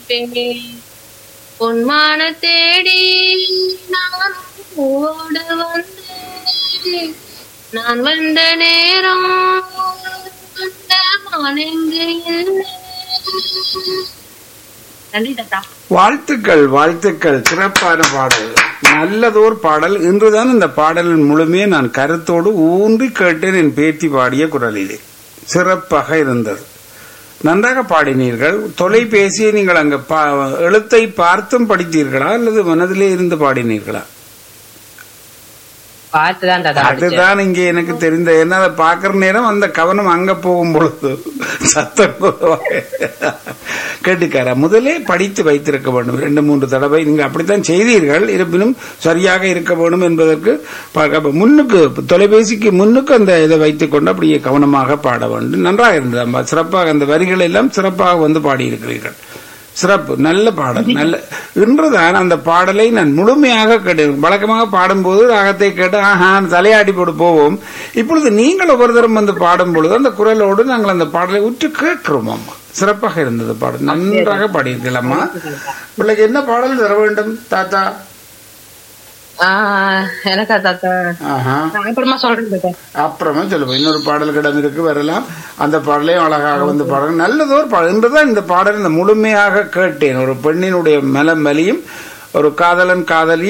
இருப்பேன் பொன்மான தேடி நான் ஓட வந்தேன் நான் வந்த நேரம் வந்த மானெங்கு இல்லை. நன்றி தாத்தா வாழ்த்துக்கள் வாழ்த்துக்கள் சிறப்பான பாடல் நல்லதோர் பாடல் இன்றுதான் இந்த பாடலின் முழுமையை நான் கருத்தோடு ஊன்றி கேட்டேன் என் பேத்தி பாடிய குரலிலே சிறப்பாக இருந்தது நன்றாக பாடினீர்கள் தொலைபேசியை நீங்கள் அங்க பா- எழுத்தை பார்த்தும் படித்தீர்களா அல்லது மனதிலே இருந்து பாடினீர்களா பார்த்துதான் தாத்தா படிச்சேன். அதுதான் இங்கே எனக்கு தெரிந்த என்ன அதை பார்க்கிற நேரம் அந்த கவனம் அங்க போகும் பொழுது சத்தம் கேட்டுக்காரா முதலே படித்து வைத்திருக்க வேண்டும் ரெண்டு மூன்று தடவை நீங்கள் அப்படித்தான் செய்தீர்கள் இருப்பினும் சரியாக இருக்க வேண்டும் என்பதற்கு பார்க்க- முன்னுக்கு தொலைபேசிக்கு முன்னுக்கு அந்த இதை வைத்துக் கொண்டு அப்படியே கவனமாக பாட வேண்டும் நன்றாக இருந்தது அம்மா. சிறப்பாக அந்த வரிகள் எல்லாம் சிறப்பாக வந்து பாடியிருக்கிறீர்கள் சிறப்பு நல்ல பாடல் நல்ல இன்றுதான் அந்த பாடலை நான் முழுமையாக கேட்டேன் வழக்கமாக பாடும்போது ராகத்தை கேட்டு ஆஹா தலையாடி போட்டு போவோம் இப்பொழுது நீங்கள் ஒவ்வொரு தரம் வந்து பாடும் பொழுது அந்த குரலோடு நாங்கள் அந்த பாடலை உற்று கேட்கிறோம் அம்மா சிறப்பாக இருந்தது பாடல் நன்றாக பாடியிருக்கலாம் அம்மா பிள்ளைக்கு என்ன பாடல் தர வேண்டும் தாத்தா ஆஹ் எனக்கா தாத்தா ஆஹா நான் அப்புறமா சொல்றேன் தாத்தா அப்புறமா சொல்லுவோம் இன்னொரு பாடல் கிடம் இருக்கு வரலாம் அந்த பாடலையும் அழகாக வந்து பாடல் நல்லதோர் பாடல் இன்றுதான் இந்த பாடல் இந்த முழுமையாக கேட்டேன் ஒரு பெண்ணினுடைய மலம் வலியும் ஒரு காதலன் காதலி